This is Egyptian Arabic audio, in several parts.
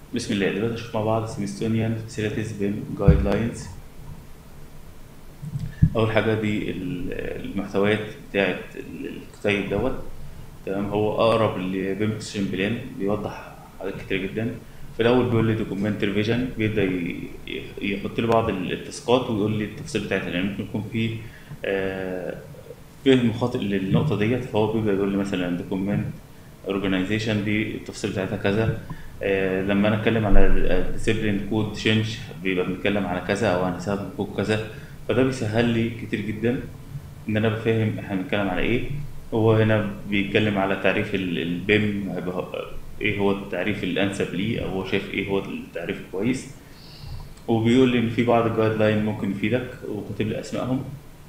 بسم الله دلوقتي نشوف مع بعض سمستونيان فاسيلتيز بيم جايد لاينز اول حاجه دي ال- المحتويات بتاعه الكتيب دوت تمام هو اقرب لبيم اكسشن بلان بيوضح حاجات كتير جدا في الاول بيقول لي دوكيومنت ريفيجن بيبدا ي- ي- يحط لي بعض التاسكات ويقول لي التفاصيل بتاعتها لان ممكن يكون في آه، فهم خاطئ للنقطه ديت فهو بيبدا يقول لي مثلا دوكيومنت اورجانيزيشن دي التفاصيل بتاعتها كذا آه، لما انا اتكلم على ديسيبلين كود تشينج بيبقى بنتكلم على كذا او هنستخدم كود كذا فده بيسهل لي كتير جدا ان انا بفهم احنا بنتكلم على ايه هو هنا بيتكلم على تعريف ال- البيم هيبقى هو- ايه هو التعريف الانسب ليه او هو شايف ايه هو التعريف الكويس وبيقول لي ان في بعض الجايد لاين ممكن يفيدك وكاتب لي اسمائهم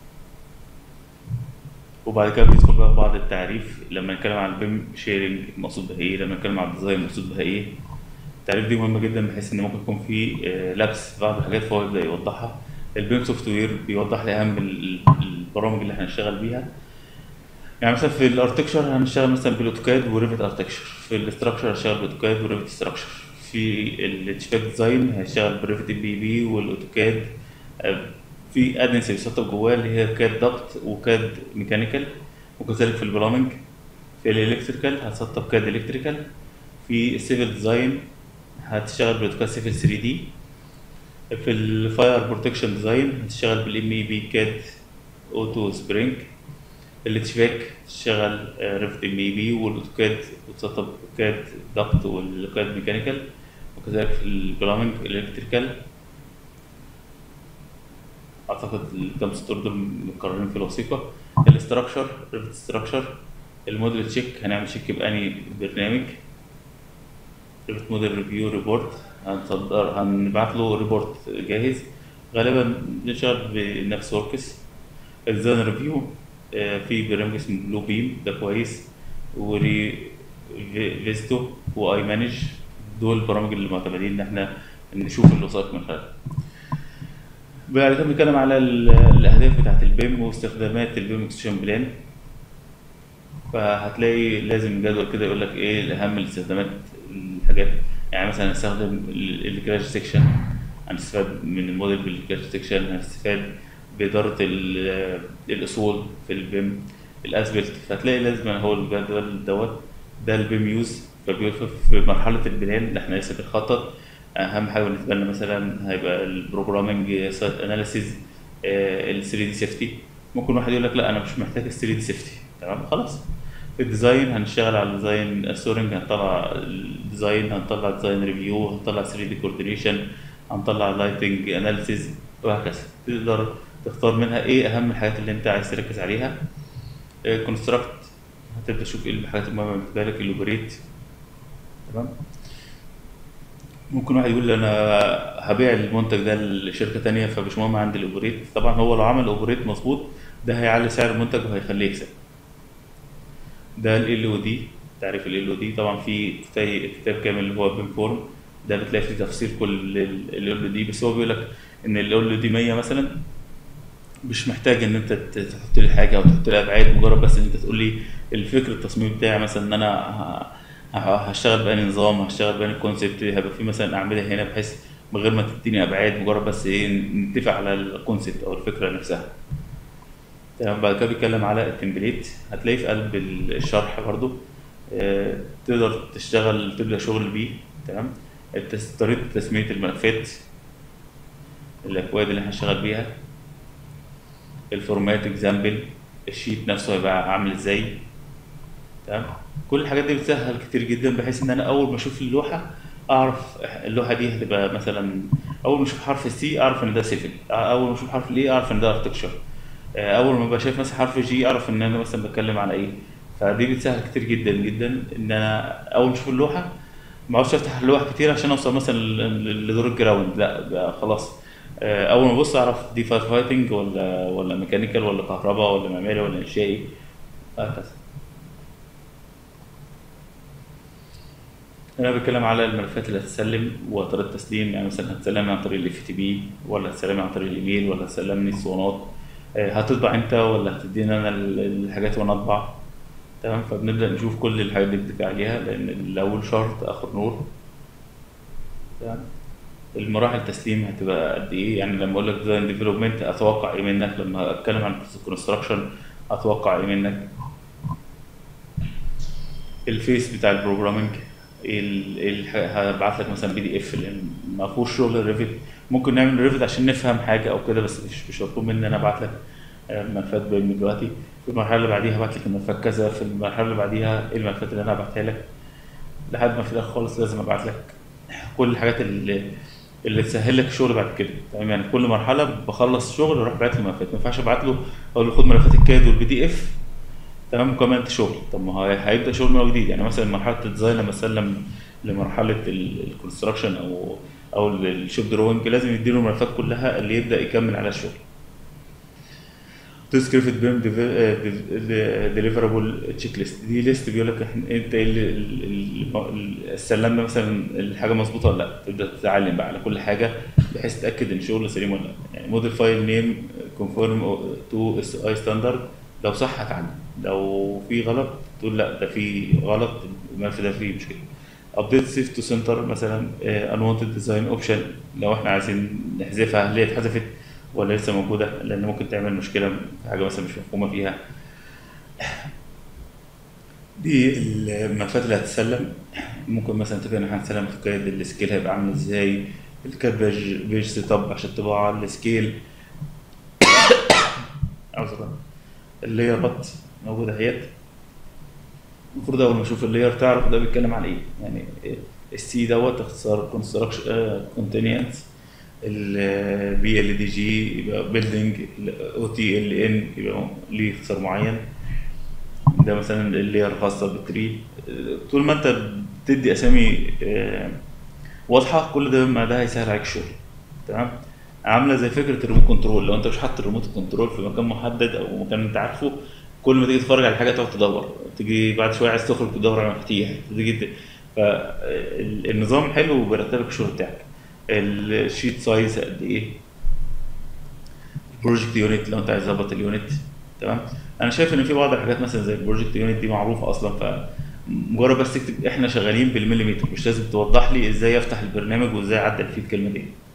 وبعد كده بيدخل بقى في بعض التعريف لما نتكلم عن البيم شيرنج المقصود بها ايه لما نتكلم عن الديزاين المقصود بها ايه التعريف دي مهمة جدا بحيث ان ممكن يكون في آه، لبس في بعض الحاجات فهو يبدأ يوضحها البيم سوفت وير بيوضح لي اهم ال- ال- البرامج اللي هنشتغل بيها يعني مثلا في الارتكشر هنشتغل مثلا بالاوتوكاد وريفت ارتكشر في الاستراكشر هنشتغل بالاوتوكاد وريفت استراكشر في الاتشفاك ديزاين هنشتغل بريفت بي بي والاوتوكاد آه، في ادنس بيسطب جواه اللي هي كاد دكت وكاد ميكانيكال وكذلك في البلامنج في الالكتريكال هتسطب كاد الكتريكال في السيفل ديزاين هتشتغل بالاوتوكاد سيفل 3 دي في الفاير بروتكشن ديزاين هتشتغل بالام اي بي كاد اوتو سبرينج الاتشباك تشتغل ريفت ام اي بي والاوتوكاد وتسطب كاد دكت والكاد ميكانيكال وكذلك في البلامنج الالكتريكال اعتقد الكام سطور دول متكررين في الوثيقه الاستراكشر ريفت استراكشر الموديل تشيك هنعمل تشيك بأني برنامج ريفت موديل ريفيو ريبورت هنصدر هنبعت له ريبورت جاهز غالبا بنشتغل بنفس وركس الديزاين ريفيو آه، في برنامج اسمه بلو بيم ده كويس وري في- فيستو واي مانج دول البرامج اللي معتمدين ان احنا نشوف الوثائق من خلالها بعد كده بنتكلم على ال- الاهداف بتاعت البيم واستخدامات البيم اكسشن بلان فهتلاقي لازم جدول كده يقول لك ايه اهم الاستخدامات الحاجات يعني مثلا هنستخدم الكراش سيكشن هنستفاد من الموديل بالكراش سيكشن هنستفاد بإدارة ال- الأصول في البيم الأسبلت فهتلاقي لازم هو الجدول دوت ده البيم يوز فبيقول في مرحلة البلان اللي احنا لسه بنخطط أهم حاجة بالنسبة لنا مثلا هيبقى البروجرامنج سايت أناليسيز ال 3 دي سيفتي ممكن واحد يقول لك لا أنا مش محتاج ال 3 دي سيفتي تمام خلاص في الديزاين هنشتغل على الديزاين ستورنج هنطلع الديزاين هنطلع ديزاين ريفيو هنطلع 3 دي كوردينيشن هنطلع لايتنج اناليسيز وهكذا تقدر تختار منها ايه اهم الحاجات اللي انت عايز تركز عليها كونستراكت هتبدا تشوف ايه الحاجات المهمه بالنسبه لك الاوبريت تمام ممكن واحد يقول لي انا هبيع المنتج ده لشركه تانية فمش مهم عندي الاوبريت طبعا هو لو عمل اوبريت مظبوط ده هيعلي سعر المنتج وهيخليه يكسب ده ال او دي تعريف ال او دي طبعا في كتاب كتاب كامل اللي هو بين فورم ده بتلاقي فيه تفسير كل ال او دي بس هو بيقول لك ان ال او دي 100 مثلا مش محتاج ان انت ت- تحط لي حاجه او تحط لي ابعاد مجرد بس ان انت تقول لي الفكر التصميم بتاعي مثلا ان انا ه- ه- هشتغل بأني نظام هشتغل بأني كونسيبت هيبقى في مثلا اعمده هنا بحيث من غير ما تديني ابعاد مجرد بس ايه نتفق على الكونسيبت او الفكره نفسها تمام بعد كده بيتكلم على التمبليت هتلاقيه في قلب الشرح برضو آه، تقدر تشتغل تبدا شغل بيه تمام التس- طريقه تسميه الملفات الاكواد اللي احنا هنشتغل بيها الفورمات اكزامبل الشيت نفسه هيبقى عامل ازاي تمام كل الحاجات دي بتسهل كتير جدا بحيث ان انا اول ما اشوف اللوحه اعرف اللوحه دي هتبقى مثلا اول ما اشوف حرف السي اعرف ان ده سيفل اول ما اشوف حرف الاي اعرف ان ده ارتكشر اول ما ابقى شايف مثلا حرف جي اعرف ان انا مثلا بتكلم على ايه فدي بتسهل كتير جدا جدا ان انا اول ما اشوف اللوحه ما اقعدش افتح اللوح كتير عشان اوصل مثلا ل- ل- لدور الجراوند لا بقى خلاص آه، اول ما ابص اعرف دي فاير فايتنج ولا ولا ميكانيكال ولا كهرباء ولا معماري ولا انشائي هكذا هنا بتكلم على الملفات اللي هتتسلم وطريقه التسليم يعني مثلا هتسلمني عن طريق الاف تي بي ولا هتسلمني عن طريق الايميل ولا هتسلمني الصونات آه، هتطبع انت ولا هتديني انا ال- الحاجات وانا اطبع تمام فبنبدا نشوف كل الحاجات دي بنتفق عليها لان الاول شرط اخر نور تمام المراحل التسليم هتبقى قد ايه يعني لما اقول لك ديزاين ديفلوبمنت اتوقع ايه منك لما اتكلم عن كونستراكشن اتوقع ايه منك الفيس بتاع البروجرامنج ال- ال- هبعت لك مثلا بي دي اف لان ما فيهوش شغل ريفت ممكن نعمل ريفت عشان نفهم حاجه او كده بس مش مش مطلوب مني ان انا ابعت لك آه، ملفات بيم دلوقتي في المرحله اللي بعديها هبعت لك الملفات كذا في المرحله اللي بعديها ايه الملفات اللي انا هبعتها لك لحد ما في الاخر خالص لازم ابعت لك كل الحاجات اللي اللي تسهل لك الشغل بعد كده تمام يعني كل مرحله بخلص شغل اروح باعت له ملفات ما ينفعش ابعت له اقول له خد ملفات الكاد والبي دي اف تمام وكمان انت شغل طب ما هو هيبدا شغل من أول جديد يعني مثلا مرحله الديزاين لما اسلم لمرحله الكونستراكشن او او الشوب دروينج لازم يديله الملفات كلها اللي يبدا يكمل على الشغل تسكريفت بيم ديليفرابل تشيك ليست دي ليست بيقول لك احنا انت ايه اللي- ال- ال- استلمنا مثلا الحاجه مظبوطه ولا لا تبدا تتعلم بقى على كل حاجه بحيث تتاكد ان الشغل سليم ولا لا يعني موديل فايل نيم كونفورم تو اس اي ستاندرد لو صح هتعلم لو في غلط تقول لا ده في غلط الملف ده فيه مشكله ابديت سيف تو سنتر مثلا انونتد ديزاين اوبشن لو احنا عايزين نحذفها هل هي اتحذفت ولا لسه موجوده لان ممكن تعمل مشكله في حاجه مثلا مش مفهومه فيها دي الملفات اللي هتسلم ممكن مثلا تبقى ان احنا هنسلم في كاد السكيل هيبقى عامل ازاي الكاد بيج بيج سيت اب عشان الطباعه السكيل عذرا اللايرات موجوده اهيت المفروض اول ما اشوف اللاير تعرف ده بيتكلم عن ايه يعني السي دوت اختصار كونستراكشن كونتينينس البي ال دي جي يبقى بيلدينج او تي ال ان يبقى ليه اختصار معين ده مثلا اللاير خاصه بالتري طول ما انت بتدي اسامي آه، واضحه كل ده ما ده هيسهل عليك الشغل تمام عامله زي فكره الريموت كنترول لو انت مش حاطط الريموت كنترول في مكان محدد او مكان انت عارفه كل ما تيجي تتفرج على حاجه تقعد تدور تيجي بعد شويه عايز تخرج تدور على مفاتيح تيجي ت- فالنظام حلو وبيرتب لك الشغل بتاعك الشيت سايز قد ايه البروجكت يونت لو انت عايز تظبط اليونت تمام انا شايف ان في بعض الحاجات مثلا زي البروجكت يونت دي معروفه اصلا فمجرد بس تكتب احنا شغالين بالمليمتر مش لازم توضح لي ازاي افتح البرنامج وازاي اعدل فيه الكلمه دي